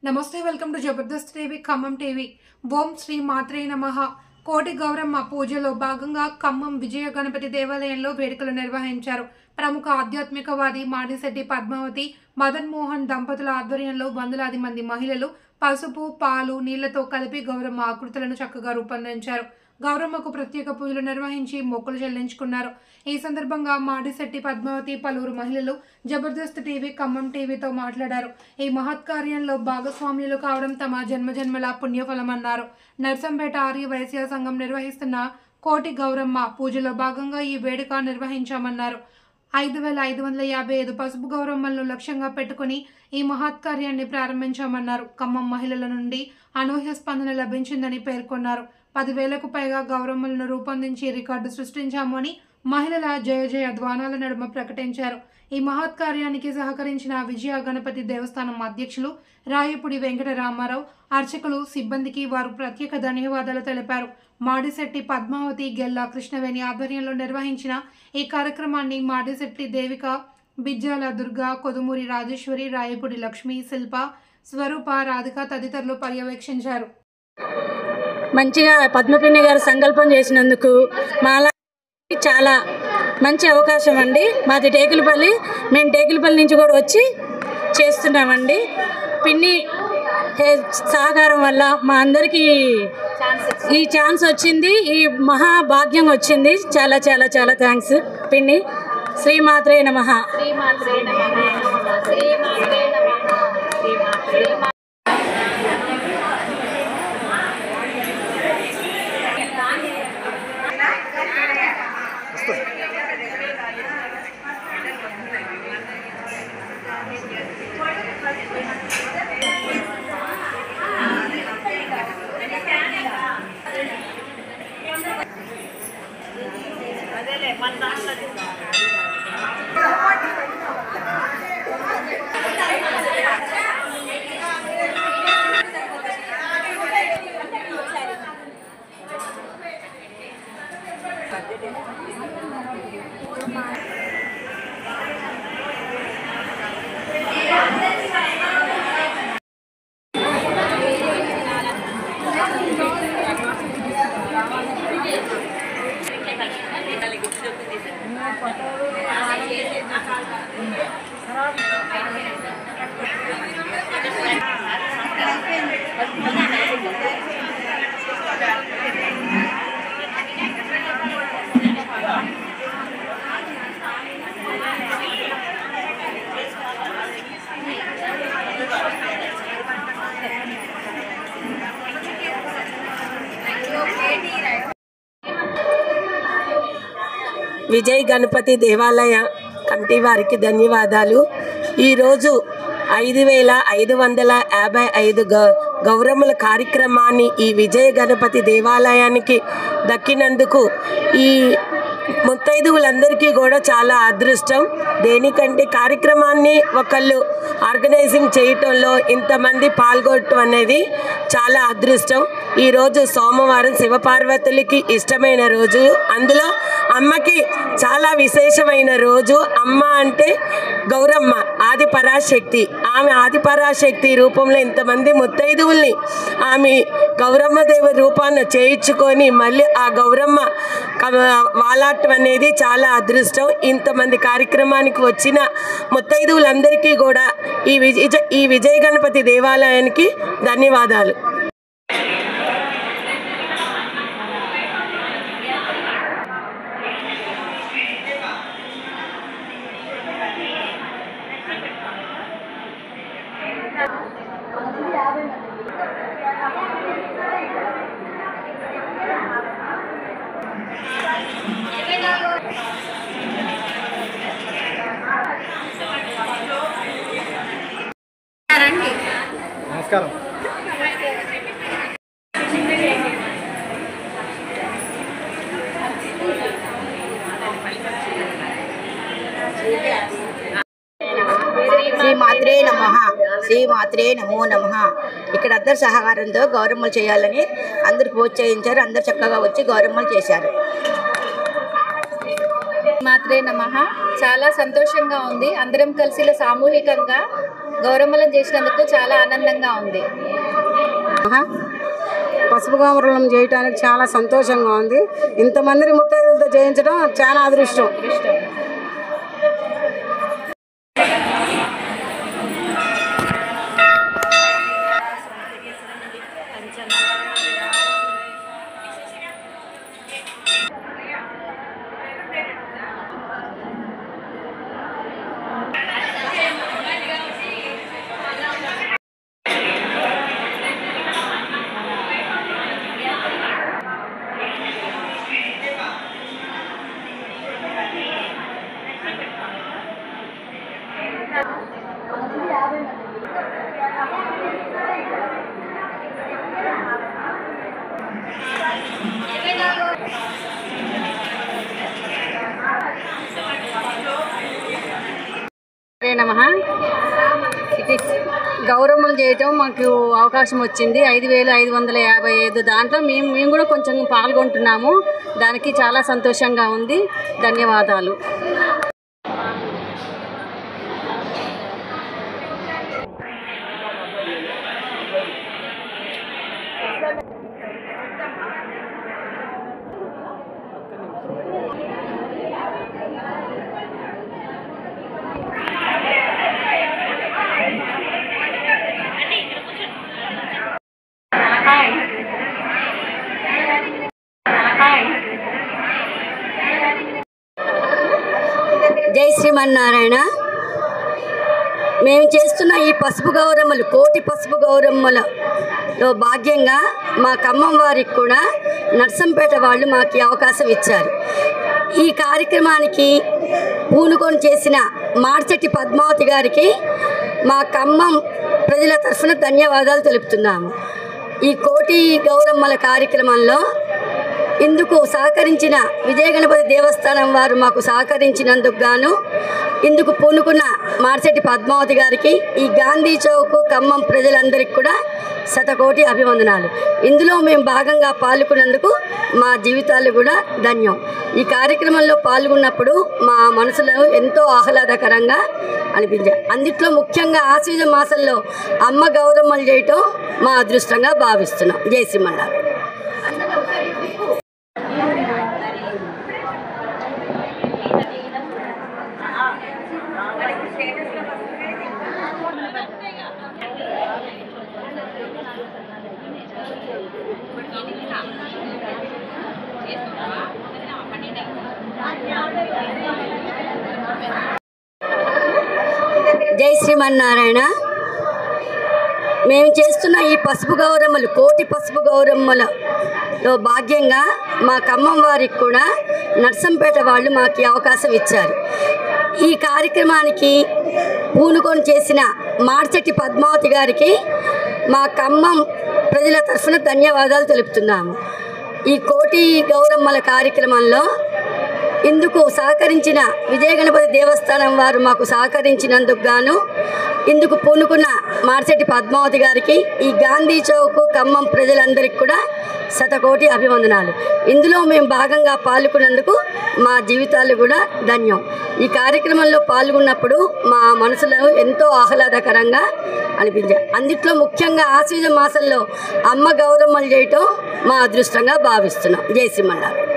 నమస్తే welcome to Jabardasth TV Khammam TV ఓం శ్రీ మాత్రే నమః కోటి గౌరమ్మ పూజలో భాగంగా ఖమ్మం విజయ గణపతి దేవాలయంలో వేడుకలు నిర్వహించారు ప్రముఖ ఆధ్యాత్మికవాది మాడిశెట్టి పద్మావతి మదన్ మోహన్ దంపతుల ఆధ్వర్యంలో వందలాది మంది మహిళలు పసుపు పాలు నీళ్లతో కలిపి గౌరమ్మ ఆకృతులను చక్కగా రూపొందించారు గౌరమ్మకు ప్రత్యేక పూజలు నిర్వహించి మొక్కులు చెల్లించుకున్నారు ఈ సందర్భంగా మాడిశెట్టి పద్మావతి పలువురు మహిళలు జబర్దస్త్ టీవీ ఖమ్మం టీవీతో మాట్లాడారు ఈ మహత్ కార్యంలో భాగస్వామ్యులు కావడం తమ జన్మజన్మల పుణ్యఫలమన్నారు నర్సంపేట ఆర్య వైశ్య సంఘం నిర్వహిస్తున్న కోటి గౌరమ్మ పూజలో భాగంగా ఈ వేడుక నిర్వహించామన్నారు ఐదు వేల ఐదు వందల యాభై ఐదు పసుపు గౌరమ్మలను లక్ష్యంగా పెట్టుకుని ఈ మహత్ కార్యాన్ని ప్రారంభించామన్నారు ఖమ్మం మహిళల నుండి అనూహ్య స్పందన లభించిందని పేర్కొన్నారు పదివేలకు పైగా గౌరమ్మలను రూపొందించి రికార్డు సృష్టించాము అని మహిళల జయ జయ ధ్వానాల నడుమ ప్రకటించారు ఈ మహత్ కార్యానికి సహకరించిన విజయ గణపతి దేవస్థానం అధ్యక్షులు రాయపుడి వెంకట రామారావు అర్చకులు సిబ్బందికి వారు ప్రత్యేక ధన్యవాదాలు తెలిపారు మాడిశెట్టి పద్మావతి గెల్లా కృష్ణవేణి ఆధ్వర్యంలో నిర్వహించిన ఈ కార్యక్రమాన్ని మాడిశెట్టి దేవిక బిజ్జాల దుర్గా కొదుమూరి రాజేశ్వరి రాయపుడి లక్ష్మి శిల్ప స్వరూప రాధిక తదితరులు పర్యవేక్షించారు మంచిగా పద్మపిన్ని గారు సంకల్పం చేసినందుకు మాలా చాలా మంచి అవకాశం అండి మాది టేకులపల్లి మేము టేకులపల్లి నుంచి కూడా వచ్చి చేస్తున్నామండి పిన్ని హే- సహకారం వల్ల మా అందరికీ ఈ ఛాన్స్ వచ్చింది ఈ మహాభాగ్యం వచ్చింది చాలా చాలా చాలా థ్యాంక్స్ పిన్ని శ్రీమాత్రే నమః విజయ్ గణపతి దేవాలయ కమిటీ వారికి ధన్యవాదాలు ఈరోజు ఐదు వేల ఐదు వందల యాభై ఐదు గ గౌరమ్మల కార్యక్రమాన్ని ఈ విజయ గణపతి దేవాలయానికి దక్కినందుకు ఈ ముత్తైదువులందరికీ కూడా చాలా అదృష్టం దేనికంటే కార్యక్రమాన్ని ఒకళ్ళు ఆర్గనైజింగ్ చేయటంలో ఇంతమంది పాల్గొనటం అనేది చాలా అదృష్టం ఈరోజు సోమవారం శివపార్వతులకి ఇష్టమైన రోజు అందులో అమ్మకి చాలా విశేషమైన రోజు అమ్మ అంటే గౌరమ్మ ఆది పరాశక్తి ఆమె ఆది పరాశక్తి రూపంలో ఇంతమంది ముత్తైదువుల్ని ఆమె గౌరమ్మ దేవి రూపాన్ని చేయించుకొని మళ్ళీ ఆ గౌరమ్మ క- వాలాటం అనేది చాలా అదృష్టం ఇంతమంది కార్యక్రమానికి వచ్చిన ముత్తైదువులందరికీ కూడా ఈ విజయ ఈ విజయ గణపతి దేవాలయానికి ధన్యవాదాలు నమస్కారం శ్రీ మాత్రే నమ శ్రీ మాత్రే నమో నమ ఇక్కడ అందరి సహకారంతో గౌరమ్మలు చేయాలని అందరు ప్రోత్సహించారు అందరు చక్కగా వచ్చి గౌరమ్మలు చేశారు మాత్రే నమ చాలా సంతోషంగా ఉంది అందరం కలిసి ఇలా సామూహికంగా గౌరమ్మలను చేసినందుకు చాలా ఆనందంగా ఉంది పసుపు కామరణం చేయడానికి చాలా సంతోషంగా ఉంది ఇంతమందిని ముత్తైదులతో చేయించడం చాలా అదృష్టం నమ ఇది గౌరమ్మలు చేయటం మాకు అవకాశం వచ్చింది ఐదు వేలు ఐదు వందల యాభై ఐదు దాంట్లో మేము మేము కూడా కొంచెం పాల్గొంటున్నాము దానికి చాలా సంతోషంగా ఉంది ధన్యవాదాలు జై శ్రీమన్నారాయణ మేము చేస్తున్న ఈ పసుపు గౌరమ్మలు కోటి పసుపు గౌరమ్మలలో భాగ్యంగా మా ఖమ్మం వారికి కూడా నర్సంపేట వాళ్ళు మాకు ఈ అవకాశం ఇచ్చారు ఈ కార్యక్రమానికి పూనుకొని చేసిన మార్చెట్టి పద్మావతి గారికి మా ఖమ్మం ప్రజల తరఫున ధన్యవాదాలు తెలుపుతున్నాము ఈ కోటి గౌరమ్మల కార్యక్రమంలో ఇందుకు సహకరించిన విజయ గణపతి దేవస్థానం వారు మాకు సహకరించినందుకు గాను ఇందుకు పూనుకున్న మార్చెట్టి పద్మావతి గారికి ఈ గాంధీ చౌక్ ఖమ్మం ప్రజలందరికీ కూడా శతకోటి అభివందనాలు ఇందులో మేము భాగంగా పాల్గొన్నందుకు మా జీవితాలు కూడా ధన్యం ఈ కార్యక్రమంలో పాల్గొన్నప్పుడు మా మనసులో ఎంతో ఆహ్లాదకరంగా అనిపించాయి అందుట్లో ముఖ్యంగా ఆశ్వీజ మాసంలో అమ్మ గౌరమ్మలు చేయటం మా అదృష్టంగా భావిస్తున్నాం జై శ్రీమన్నారాయణ జై శ్రీమన్నారాయణ మేము చేస్తున్న ఈ పసుపు గౌరమ్మలు కోటి పసుపు గౌరమ్మలలో భాగ్యంగా మా ఖమ్మం వారికి కూడా నర్సంపేట వాళ్ళు మాకు ఈ అవకాశం ఇచ్చారు ఈ కార్యక్రమానికి పూనుకొని చేసిన మార్చెట్టి పద్మావతి గారికి మా ఖమ్మం ప్రజల తరఫున ధన్యవాదాలు తెలుపుతున్నాము ఈ కోటి గౌరమ్మల కార్యక్రమంలో ఇందుకు సహకరించిన విజయ గణపతి దేవస్థానం వారు మాకు సహకరించినందుకు గాను ఇందుకు పూనుకున్న మార్చెట్టి పద్మావతి గారికి ఈ గాంధీ చౌక్ ఖమ్మం ప్రజలందరికీ కూడా శతకోటి అభివందనాలు ఇందులో మేము భాగంగా పాల్గొన్నందుకు మా జీవితాలు కూడా ధన్యం ఈ కార్యక్రమంలో పాల్గొన్నప్పుడు మా మనసులో ఎంతో ఆహ్లాదకరంగా అనిపించాయి అందుట్లో ముఖ్యంగా ఆశ్వీజ మాసంలో అమ్మ గౌరమ్మలు చేయటం మా అదృష్టంగా భావిస్తున్నాం జై శ్రీమన్నారాయణ